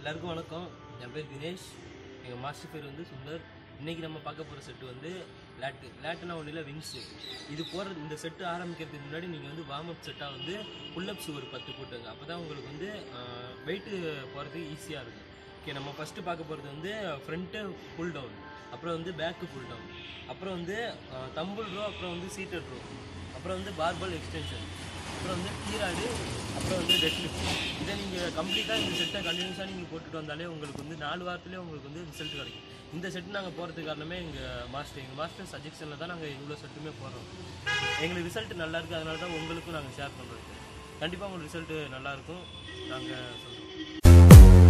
எல்லாருக்கும் வணக்கம் என் பேர் தினேஷ் எங்கள் மாஸ்டர் பேர் வந்து சுந்தர் இன்னைக்கு நம்ம பார்க்க போகிற செட்டு வந்து லேட்டு லேட்டுனா ஒன்றும் இல்லை விங்ஸு இது போகிற இந்த செட்டு ஆரம்பிக்கிறதுக்கு முன்னாடி நீங்கள் வந்து வார்ம் அப் செட்டாக வந்து புல்லப்ஸ் ஒரு பத்து போட்டுங்க அப்போ தான் உங்களுக்கு வந்து வெயிட்டு போகிறதுக்கு ஈஸியாக இருக்கும் ஓகே நம்ம ஃபஸ்ட்டு பார்க்க போகிறது வந்து ஃப்ரண்ட்டு புல் டவுன் அப்புறம் வந்து பேக்கு புல் டவுன் அப்புறம் வந்து தம்புல் ரோ அப்புறம் வந்து சீட்டட் ரோ அப்புறம் வந்து பார்பல் எக்ஸ்டென்ஷன் அப்புறம் வந்து கீராடு அப்புறம் வந்து டெட்லிஃப்ட் இதை நீங்கள் கம்ப்ளீட்டாக இந்த செட்டை கண்டினியூஸாக நீங்கள் போட்டுட்டு வந்தாலே உங்களுக்கு வந்து நாலு வாரத்துலேயே உங்களுக்கு வந்து ரிசல்ட் கிடைக்கும் இந்த செட் நாங்கள் போகிறதுக்கு காரணமே எங்கள் மாஸ்டர் எங்கள் மாஸ்டர் சஜெக்ஷனில் தான் நாங்கள் இவ்வளோ செட்டுமே போடுறோம் எங்களுக்கு ரிசல்ட் நல்லா இருக்குது அதனால தான் உங்களுக்கும் நாங்கள் ஷேர் பண்ணுறோம் கண்டிப்பாக உங்களுக்கு ரிசல்ட்டு நல்லாயிருக்கும் நாங்கள் சொல்கிறோம்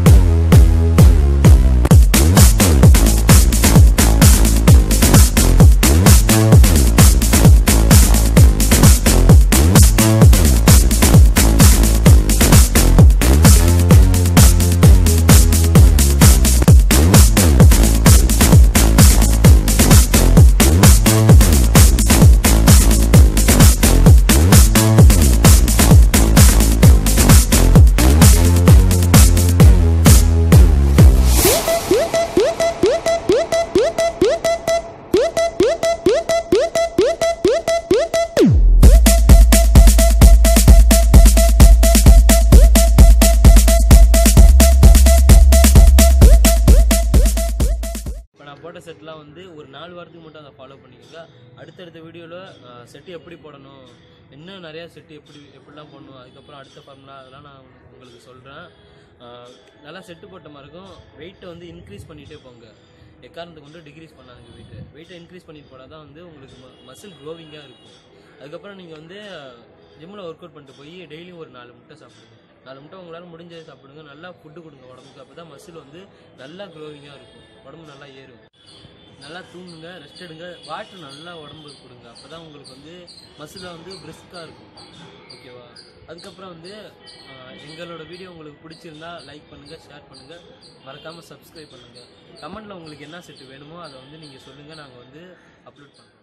இப்போ நான் போட்ட செட்லாம் வந்து ஒரு நாலு வாரத்துக்கு மட்டும் அதை ஃபாலோ பண்ணிக்கோங்க அடுத்தடுத்த வீடியோவில் செட்டு எப்படி போடணும் இன்னும் நிறையா செட்டு எப்படி எப்படிலாம் போடணும் அதுக்கப்புறம் அடுத்த ஃபார்முலா அதெல்லாம் நான் உங்களுக்கு சொல்கிறேன் நல்லா செட்டு போட்ட மாதிரி இருக்கும் வெயிட்டை வந்து இன்க்ரீஸ் பண்ணிகிட்டே போங்க எக்காரணத்துக்கு வந்து டிக்ரீஸ் பண்ணாதுங்க வெயிட்டை வெயிட்டை இன்க்ரீஸ் பண்ணிட்டு போனால் தான் வந்து உங்களுக்கு மசில் க்ரோவிங்காக இருக்கும் அதுக்கப்புறம் நீங்கள் வந்து ஜிம்மில் ஒர்க் அவுட் பண்ணிட்டு போய் டெய்லியும் ஒரு நாலு முட்டை சாப்பிடுங்க நாலு முட்டை உங்களால் முடிஞ்சதை சாப்பிடுங்க நல்லா ஃபுட்டு கொடுங்க உடம்புக்கு அப்போ தான் மசில் வந்து நல்லா க்ரோவிங்காக இருக்கும் உடம்பு நல்லா ஏறும் நல்லா தூங்குங்க ரெஸ்ட் எடுங்க வாட்டர் நல்லா உடம்புக்கு கொடுங்க அப்போ தான் உங்களுக்கு வந்து மசிலாக வந்து பிரிஸ்காக இருக்கும் ஓகேவா அதுக்கப்புறம் வந்து ஆஹ், எங்களோட வீடியோ உங்களுக்கு பிடிச்சிருந்தா லைக் பண்ணுங்கள் ஷேர் பண்ணுங்கள் மறக்காமல் சப்ஸ்கிரைப் பண்ணுங்கள் கமெண்ட்டில் உங்களுக்கு என்ன செட்டு வேணுமோ அதை வந்து நீங்கள் சொல்லுங்கள் நாங்கள் வந்து அப்லோட் பண்ணுறோம்